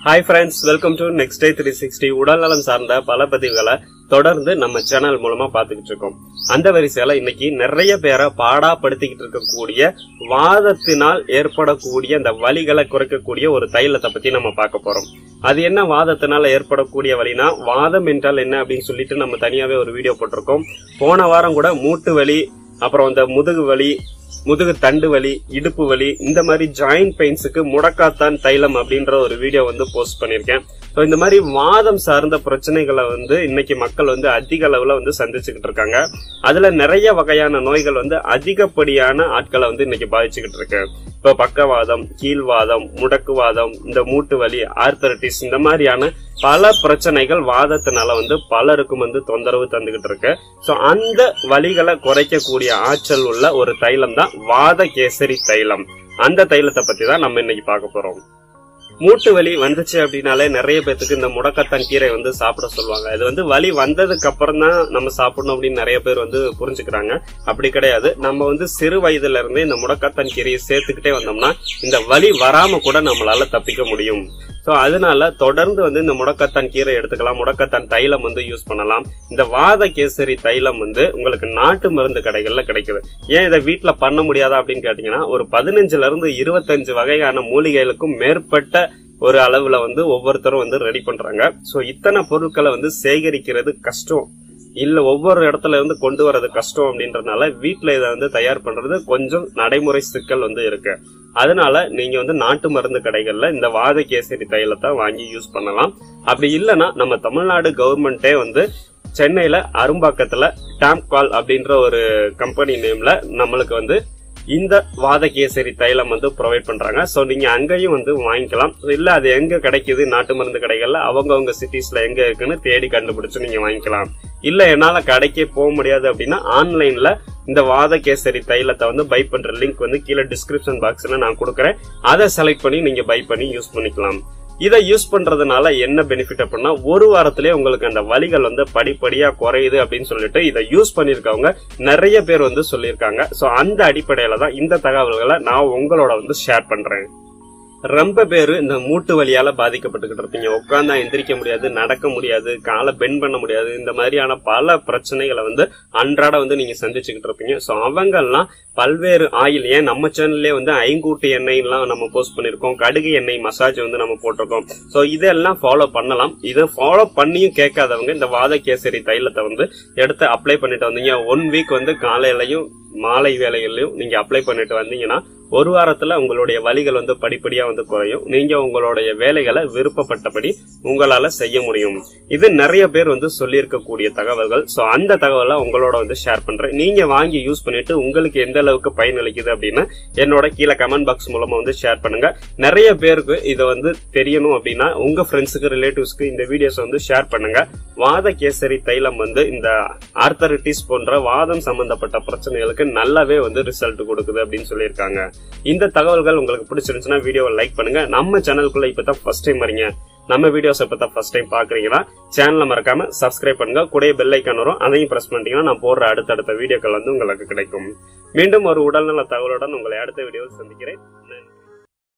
hi friends welcome to next day three sixty உடல்நலம் சார்ந்த பல பதிவுகளை தொடர்ந்து நம்ம சேனல் மூலமா பாத்துக்கிட்டு இருக்கோம் அந்த வரிசையில இன்னைக்கு நிறைய பேரை பாடாப்படுத்திக்கிட்டு இருக்கக்கூடிய வாதத்தினால் ஏற்படக்கூடிய அந்த வலிகளை குறைக்கக்கூடிய ஒரு தைலத்தை பத்தி நம்ம பார்க்க போறோம் அது என்ன வாதத்தினால ஏற்படக்கூடிய வலினா வாதம் என்றால் என்ன அப்படின்னு சொல்லிட்டு நம்ம தனியாவே ஒரு வீடியோ போட்டிருக்கோம் போன வாரம் கூட மூட்டு வலி அப்புறம் இந்த முதுகு வலி முதுகு தண்டு வலி இடுப்பு வலி இந்த மாதிரி ஜாயிண்ட் பெயின்ஸுக்கு முடக்காத்தான் தைலம் அப்படின்ற ஒரு வீடியோ வந்து போஸ்ட் பண்ணிருக்கேன் ஸோ இந்த மாதிரி வாதம் சார்ந்த பிரச்சனைகளை வந்து இன்னைக்கு மக்கள் வந்து அதிக அளவுல வந்து சந்திச்சுக்கிட்டு இருக்காங்க அதுல நிறைய வகையான நோய்கள் வந்து அதிகப்படியான ஆட்களை வந்து இன்னைக்கு பாதிச்சுக்கிட்டு இருக்கு இப்போ பக்கவாதம் கீழ்வாதம் முடக்குவாதம் இந்த மூட்டு வலி ஆர்த்தரைட்டிஸ் இந்த மாதிரியான பல பிரச்சனைகள் வாதத்தினால வந்து பலருக்கும் வந்து தொந்தரவு தந்துகிட்டு இருக்கு ஸோ அந்த வலிகளை குறைக்கக்கூடிய ஆற்றல் உள்ள ஒரு தைலம் தான் வாத கேசரி தைலம் அந்த தைலத்தை பத்தி தான் நம்ம இன்னைக்கு பார்க்க போறோம் மூட்டு வலி வந்துச்சு அப்படின்னாலே நிறைய பேத்துக்கு இந்த முடக்கத்தான் கீரை வந்து சாப்பிட சொல்லுவாங்க இது வந்து வலி வந்ததுக்கு அப்புறம் தான் நம்ம சாப்பிடணும் அப்படின்னு நிறைய பேர் வந்து புரிஞ்சுக்கிறாங்க அப்படி கிடையாது நம்ம வந்து சிறு வயதுல இருந்தே இந்த முடக்கத்தான் கீரையை சேர்த்துக்கிட்டே வந்தோம்னா இந்த வலி வராம கூட நம்மளால தப்பிக்க முடியும் சோ அதனால தொடர்ந்து வந்து இந்த முடக்கத்தான் கீரை எடுத்துக்கலாம் முடக்கத்தான் தைலம் வந்து யூஸ் பண்ணலாம் இந்த வாத கேசரி தைலம் வந்து உங்களுக்கு நாட்டு மருந்து கடைகள்ல கிடைக்குது ஏன் இதை வீட்டுல பண்ண முடியாதா அப்படின்னு கேட்டீங்கன்னா ஒரு பதினஞ்சுல இருந்து இருபத்தஞ்சு வகையான மூலிகைகளுக்கும் மேற்பட்ட ஒரு அளவுல வந்து ஒவ்வொருத்தரும் வந்து ரெடி பண்றாங்க சோ இத்தனை பொருட்களை வந்து சேகரிக்கிறது கஷ்டம் இல்ல ஒவ்வொரு இடத்துல இருந்து கொண்டு வர்றது கஷ்டம் அப்படின்றதுனால வீட்டுல இதை வந்து தயார் பண்றது கொஞ்சம் நடைமுறை சிக்கல் வந்து இருக்கு அதனால நீங்க வந்து நாட்டு மருந்து கடைகள்ல இந்த வாத கேசரி தைலத்தை வாங்கி யூஸ் பண்ணலாம் அப்படி இல்லைன்னா நம்ம தமிழ்நாடு கவர்மெண்டே வந்து சென்னையில அரும்பாக்கத்துல டாம்கால் அப்படின்ற ஒரு கம்பெனி நேம்ல நம்மளுக்கு வந்து இந்த வாத கேசரி தைலம் வந்து ப்ரொவைட் பண்றாங்க சோ நீங்க அங்கேயும் வந்து வாங்கிக்கலாம் இல்ல அது எங்க கிடைக்குது நாட்டு மருந்து கடைகள்ல அவங்கவங்க சிட்டிஸ்ல எங்க இருக்குன்னு தேடி கண்டுபிடிச்சு நீங்க வாங்கிக்கலாம் இல்ல என்னால கடைக்கே போக முடியாது அப்படின்னா ஆன்லைன்ல இந்த வாத கேசரி தைலத்தை வந்து பை பண்ற லிங்க் வந்து கீழே டிஸ்கிரிப்ஷன் பாக்ஸ்ல நான் கொடுக்குறேன் அதை செலக்ட் பண்ணி நீங்க பை பண்ணி யூஸ் பண்ணிக்கலாம் இதை யூஸ் பண்றதுனால என்ன பெனிஃபிட் அப்படின்னா ஒரு வாரத்திலே உங்களுக்கு அந்த வலிகள் வந்து படிப்படியா குறையுது அப்படின்னு சொல்லிட்டு இதை யூஸ் பண்ணிருக்கவங்க நிறைய பேர் வந்து சொல்லியிருக்காங்க சோ அந்த அடிப்படையில தான் இந்த தகவல்களை நான் உங்களோட வந்து ஷேர் பண்றேன் ரொம்ப பேரு இந்த மூட்டு வலியால பாதிக்கப்பட்டுக்கிட்டு இருப்பீங்க உட்காந்தா எந்திரிக்க முடியாது நடக்க முடியாது காலை பெண்ட் பண்ண முடியாது இந்த மாதிரியான பல பிரச்சனைகளை வந்து அன்றாட வந்து நீங்க சந்திச்சுக்கிட்டு இருப்பீங்க சோ அவங்கெல்லாம் பல்வேறு ஆயில் ஏன் நம்ம சேனல்லே வந்து ஐங்கூட்டு எண்ணெய்லாம் நம்ம போஸ்ட் பண்ணிருக்கோம் கடுகு எண்ணெய் மசாஜ் வந்து நம்ம போட்டிருக்கோம் சோ இதெல்லாம் ஃபாலோ பண்ணலாம் இதை ஃபாலோ பண்ணியும் கேட்காதவங்க இந்த வாத கேசரி தைலத்தை வந்து எடுத்து அப்ளை பண்ணிட்டு வந்தீங்க ஒன் வீக் வந்து காலையிலையும் மாலை வேலைகள்லயும் நீங்க அப்ளை பண்ணிட்டு வந்தீங்கன்னா ஒரு வாரத்துல உங்களுடைய வலிகள் வந்து படிப்படியா வந்து குறையும் நீங்க உங்களுடைய வேலைகளை விருப்பப்பட்டபடி உங்களால செய்ய முடியும் இது நிறைய பேர் வந்து சொல்லியிருக்கக்கூடிய தகவல்கள் சோ அந்த தகவலை உங்களோட வந்து ஷேர் பண்றேன் நீங்க வாங்கி யூஸ் பண்ணிட்டு உங்களுக்கு எந்த அளவுக்கு பயனளிக்குது அப்படின்னு என்னோட கீழே கமெண்ட் பாக்ஸ் மூலமா வந்து ஷேர் பண்ணுங்க நிறைய பேருக்கு இதை வந்து தெரியணும் அப்படின்னா உங்க ஃப்ரெண்ட்ஸுக்கு ரிலேட்டிவ்ஸ்க்கு இந்த வீடியோஸ் வந்து ஷேர் பண்ணுங்க வாத கேசரி தைலம் வந்து இந்த ஆர்த்தரிட்டிஸ் போன்ற வாதம் சம்பந்தப்பட்ட பிரச்சனைகளுக்கு நல்லாவே வந்து ரிசல்ட் கொடுக்குது அப்படின்னு சொல்லியிருக்காங்க இந்த தகவல்கள் உங்களுக்கு பிடிச்சிருந்துச்சுன்னா வீடியோவை லைக் பண்ணுங்க நம்ம சேனலுக்குள்ள இப்பதான் ஃபர்ஸ்ட் டைம் வரீங்க நம்ம வீடியோஸ் இப்பதான் ஃபர்ஸ்ட் டைம் பாக்குறீங்கன்னா சேனலை மறக்காம சப்ஸ்கிரைப் பண்ணுங்க கூட பெல் ஐக்கான் வரும் அதையும் பிரஸ் பண்ணிட்டீங்கன்னா நான் போடுற அடுத்தடுத்த வீடியோக்கள் வந்து உங்களுக்கு கிடைக்கும் மீண்டும் ஒரு உடல்நல தகவலுடன் உங்களை அடுத்த வீடியோவில் சந்திக்கிறேன் நன்றி